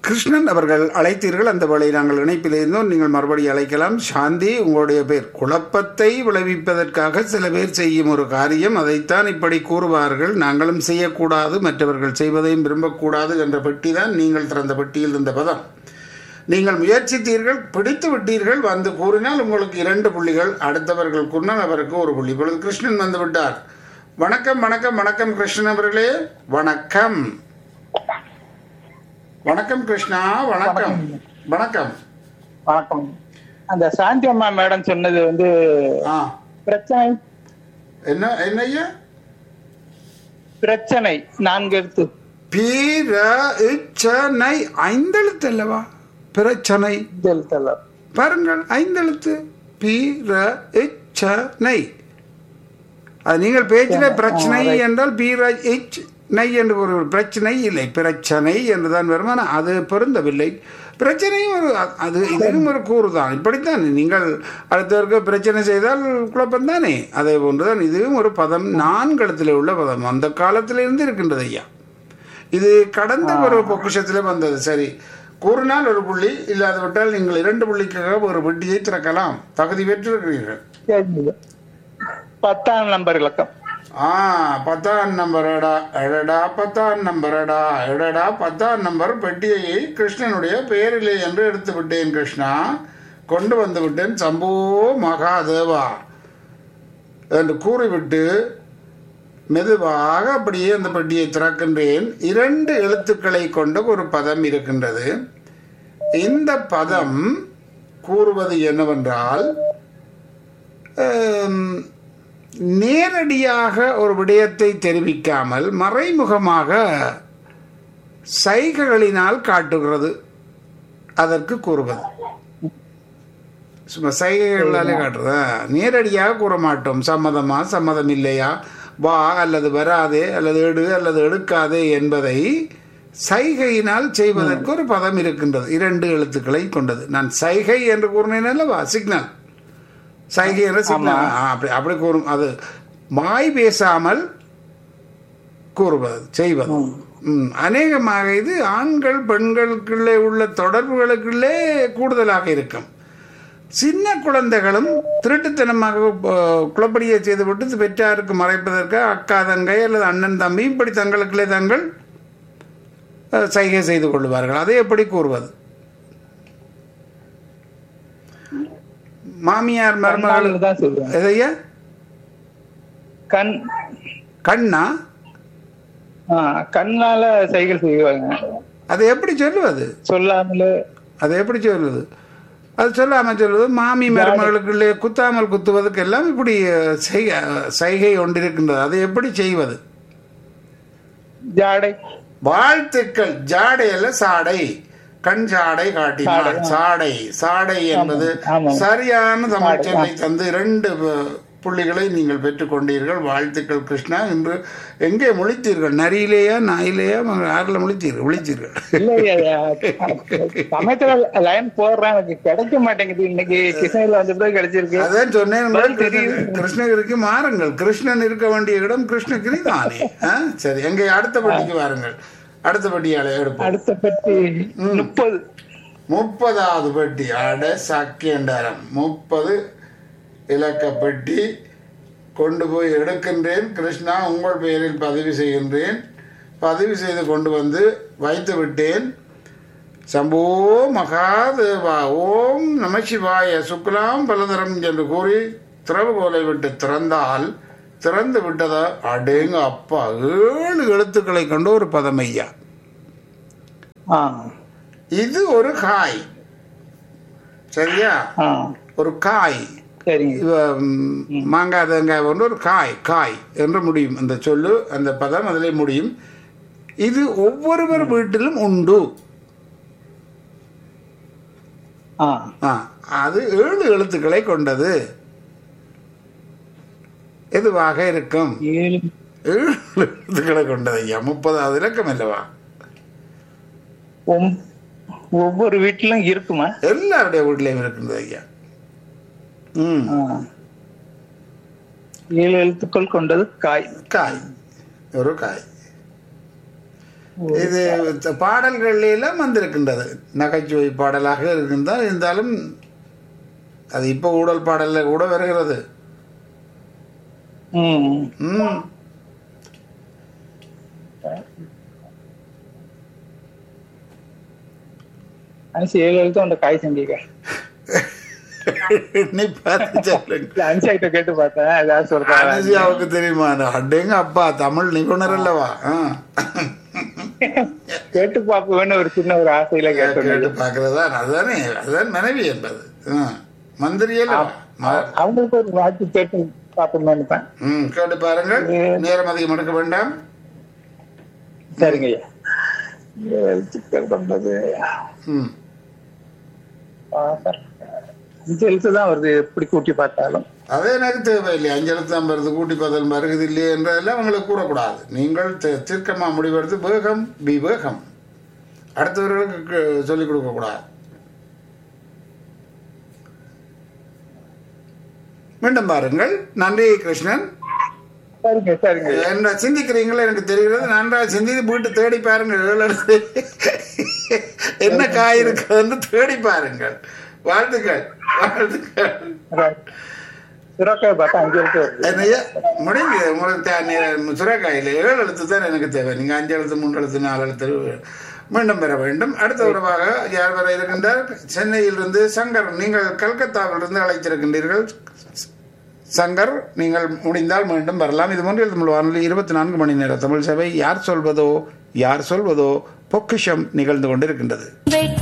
கிருஷ்ணன் அவர்கள் அழைத்தீர்கள் அந்த வேளை நாங்கள் இணைப்பில் இருந்தோம் நீங்கள் மறுபடியும் அழைக்கலாம் சாந்தி உங்களுடைய பேர் குழப்பத்தை விளைவிப்பதற்காக சில பேர் செய்யும் ஒரு காரியம் அதைத்தான் இப்படி கூறுவார்கள் நாங்களும் செய்யக்கூடாது மற்றவர்கள் செய்வதையும் விரும்பக்கூடாது என்ற பெட்டி தான் நீங்கள் திறந்த பெட்டியில் இருந்த பதம் நீங்கள் முயற்சித்தீர்கள் பிடித்து விட்டீர்கள் வந்து கூறினால் உங்களுக்கு இரண்டு புள்ளிகள் அடுத்தவர்கள் கூறினால் அவருக்கு ஒரு புள்ளி இப்பொழுது கிருஷ்ணன் வந்து விட்டார் வணக்கம் வணக்கம் வணக்கம் கிருஷ்ணன் அவர்களே வணக்கம் வணக்கம் கிருஷ்ணா வணக்கம் வணக்கம் வணக்கம் அந்த சாந்தி அம்மா மேடம் சொன்னது வந்து ஆ பிரச்சனை என்ன என்ன ஐயா பிரச்சனை நான்கு எழுத்து பீர இச்சனை ஐந்தெழுத்து அல்லவா பிரச்சனை எழுத்தல்ல பாருங்கள் ஐந்தெழுத்து பீர இச்சனை அது நீங்கள் பேச்சில் பிரச்சனை என்றால் பீர இச் நெய் என்று ஒரு பிரச்சனை இல்லை பிரச்சனை என்றுதான் வரும் ஆனால் அது பொருந்தவில்லை பிரச்சனையும் ஒரு அது இதுவும் ஒரு கூறு தான் இப்படித்தான் நீங்கள் அடுத்தவருக்கு பிரச்சனை செய்தால் குழப்பம் தானே அதே போன்றுதான் இதுவும் ஒரு பதம் நான்கடத்தில் உள்ள பதம் அந்த காலத்திலிருந்து இருக்கின்றது ஐயா இது கடந்த ஒரு பொக்கிஷத்தில் வந்தது சரி கூறினால் ஒரு புள்ளி இல்லாது விட்டால் நீங்கள் இரண்டு புள்ளிக்காக ஒரு பெட்டியை திறக்கலாம் தகுதி பெற்றிருக்கிறீர்கள் சரிங்க. பத்தாம் நம்பர் இலக்கம் ஆ பத்தாம் நம்பரடா எடடா பத்தாம் நம்பரடா எடடா பத்தாம் நம்பர் பெட்டியை கிருஷ்ணனுடைய பெயரிலே என்று எடுத்து விட்டேன் கிருஷ்ணா கொண்டு வந்து விட்டேன் சம்போ மகாதேவா என்று கூறிவிட்டு மெதுவாக அப்படியே அந்த பெட்டியை திறக்கின்றேன் இரண்டு எழுத்துக்களை கொண்ட ஒரு பதம் இருக்கின்றது இந்த பதம் கூறுவது என்னவென்றால் ஆம், நேரடியாக ஒரு விடயத்தை தெரிவிக்காமல் மறைமுகமாக சைகைகளினால் காட்டுகிறது அதற்கு கூறுவது சும்மா சைகைகளாலே காட்டுறதா நேரடியாக கூற மாட்டோம் சம்மதமா சம்மதம் இல்லையா வா அல்லது வராதே அல்லது எடு அல்லது எடுக்காதே என்பதை சைகையினால் செய்வதற்கு ஒரு பதம் இருக்கின்றது இரண்டு எழுத்துக்களை கொண்டது நான் சைகை என்று கூறினேன் அல்லவா சிக்னல் சைகை என்ற சிக்னல் ஆ, அப்படி அப்படி கூறும் அது வாய் பேசாமல் கூறுவது செய்வது ம், அநேகமாக இது ஆண்கள் பெண்களுக்குள்ளே உள்ள தொடர்புகளுக்குள்ளே கூடுதலாக இருக்கும் சின்ன குழந்தைகளும் திருட்டுத்தனமாக அஹ், குளப்படியை செய்துவிட்டு பெற்றாருக்கு மறைப்பதற்கு அக்கா தங்கை அல்லது அண்ணன் தம்பி இப்படி தங்களுக்குள்ளே தங்கள் அஹ், சைகை செய்து கொள்வார்கள் அதை எப்படி கூறுவது மாமியார் மருமகள் கண்ணால் தான் சொல்லுவேன் எதையா கண் கண்ணா ஆ, கண்ணால சைக்கிள் செய்வாங்க அதை எப்படி சொல்லுவது சொல்லாமலே அதை எப்படி சொல்லுவது அது சொல்லாமல் சொல்லுவது மாமி மருமகளுக்குள்ளே குத்தாமல் குத்துவதற்கெல்லாம் இப்படி அஹ், செய்- அஹ், சைகை ஒன்றிருக்கின்றது அதை எப்படி செய்வது ஜாடை வாழ்த்துக்கள் ஜாடை அல்ல சாடை கண் சாடை காட்டினார் சாடை சாடை என்பது ஆமாம். சரியான தமிழ் சொல்லை தந்து இரண்டு ப- புள்ளிகளை நீங்கள் பெற்றுக்கொண்டீர்கள் வாழ்த்துக்கள் கிருஷ்ணா இன்று எங்கே முழித்தீர்கள் நரியிலேயா நாயிலேயா ஆறில் முழித்தீர்கள் முழித்தீர்கள் இல்ல சமயத்துல லைன் போடுறேன் எனக்கு கிடைக்க மாட்டேங்குது இன்னைக்கு கிருஷ்ணகிரில வந்துட்டு கிடைச்சிருக்கு அதான் சொன்னேன் பதில் தெரியுது. கிருஷ்ணகிரிக்கு மாறுங்கள் கிருஷ்ணன் இருக்க வேண்டிய இடம் கிருஷ்ணகிரி தானே ஆ? சரி எங்கே அடுத்த பட்டிக்கு வாருங்கள் அடுத்த பட்டியாலே எடுப்போம் அடுத்த பத்தி முப்பது முப்பதாவது பெட்டி அட சக்கியண்டாரம் முப்பது இலக்க பெட்டி கொண்டு போய் எடுக்கின்றேன் கிருஷ்ணா உங்கள் பெயரில் பதிவு செய்கின்றேன் பதிவு செய்து கொண்டு வந்து வைத்து விட்டேன் சம்போ மகாதேவா ஓம் நமசிவாய சுக்லாம் பலதரம் என்று கூறி திறவுகோலை விட்டு திறந்தால் திறந்து விட்டதா அடேங்க அப்பா ஏழு எழுத்துக்களை கொண்ட ஒரு பதம் ஐயா ஆ இது ஒரு காய் சரியா ஆ ஒரு காய் சரிங்க இவ, ம், மாங்காய் தேங்காய் போன்ற ஒரு காய் காய் என்று முடியும் அந்த சொல்லு அந்த பதம் அதிலே முடியும் இது ஒவ்வொருவர் வீட்டிலும் உண்டு ஆ ஆ, அது ஏழு எழுத்துக்களை கொண்டது எதுவாக இருக்கும் ஏழு ஏழு எழுத்துக்களை கொண்டது ஐயா முப்பதாவது இலக்கம் அல்லவா ஒம்- ஒவ்வொரு வீட்டிலும் இருக்குமா எல்லாருடைய வீட்டிலையும் இருக்கின்றது ஐயா ம் ஆ. ஏழு எழுத்துக்கள் கொண்டது காய் காய் ஒரு காய் இது த- பாடல்கள்ல எல்லாம் வந்திருக்கின்றது நகைச்சுவை பாடலாக இருக்கின்றால் இருந்தாலும் அது இப்போ ஊடல் பாடல்ல கூட வருகிறது ம் ம் அனுசி ஏழு எழுத்து அந்த காய் செஞ்சீங்க நீ பார்த்து சொல்லுங்க இல்ல அனுசி ஐட்ட கேட்டு பார்த்தேன் ஏதாவது சொல்றாங்க அனுசியாவுக்கு தெரியுமா அடேங்க அப்பா தமிழ் நிபுணர் அல்லவா ஆ. கேட்டு பார்ப்போம்னு ஒரு சின்ன ஒரு ஆசையில கேட்டு கேட்டு பார்க்கறதா அதுதானே அதுதான் மனைவி என்பது ஆ. மந்திரி அல்லவா ம- அவங்களுக்கு ஒரு வாய்ப்பு கேட்டு பார்ப்போம்னு தான் ம் கேட்டு பாருங்கள் நேரம் அதிகம் எடுக்க வேண்டாம் சரிங்க ஐயா எழுத்துக்கள் பண்றது ம் ஆ, அஞ்சு எழுத்து தான் வருது எப்படி கூட்டி பார்த்தாலும் அது எனக்கு தேவையில்லை அஞ்சலத்து ஐம்பது கூட்டி பதில் வருகிறது இல்லையே என்றதெல்லாம் உங்களுக்கு கூறக்கூடாது நீங்கள் தி- தீர்க்கமா முடிவெடுத்து வேகம் விவேகம் அடுத்தவர்களுக்கு கு- சொல்லிக் கொடுக்க கூடாது மீண்டும் பாருங்கள் நன்றி கிருஷ்ணன் சரிங்க சரிங்க ஐயா. என்ன சிந்திக்கிறீங்களோ எனக்கு தெரிகிறது நன்றாக சிந்தித்து வீட்டு தேடி பாருங்கள் ஏழு எழுத்து. என்ன காய் இருக்குதுன்னு தேடி பாருங்கள் வாழ்த்துக்கள் வாழ்த்துக்கள் அதான். சுரக்காய் பார்த்தா அஞ்சு எழுத்து வருது என்னையா முடிஞ்சு உங்களுக்கு தே- நீ- சுரைக்காயில் ஏழு எழுத்து தான் எனக்கு தேவை நீங்கள் அஞ்சு எழுத்து மூன்று எழுத்து நாலு எழுத்து மீண்டும் பெற வேண்டும் அடுத்த உறவாக யார் வர இருக்கின்றார் சென்னையிலிருந்து சங்கர் நீங்கள் கல்கத்தாவிலிருந்து அழைத்திருக்கின்றீர்கள் சங்கர் நீங்கள் முடிந்தால் மீண்டும் வரலாம் இது போன்று தமிழ் வானொலி இருபத்தி நான்கு மணி நேர தமிழ் சபை யார் சொல்வதோ யார் சொல்வதோ பொக்கிஷம் நிகழ்ந்து கொண்டிருக்கின்றது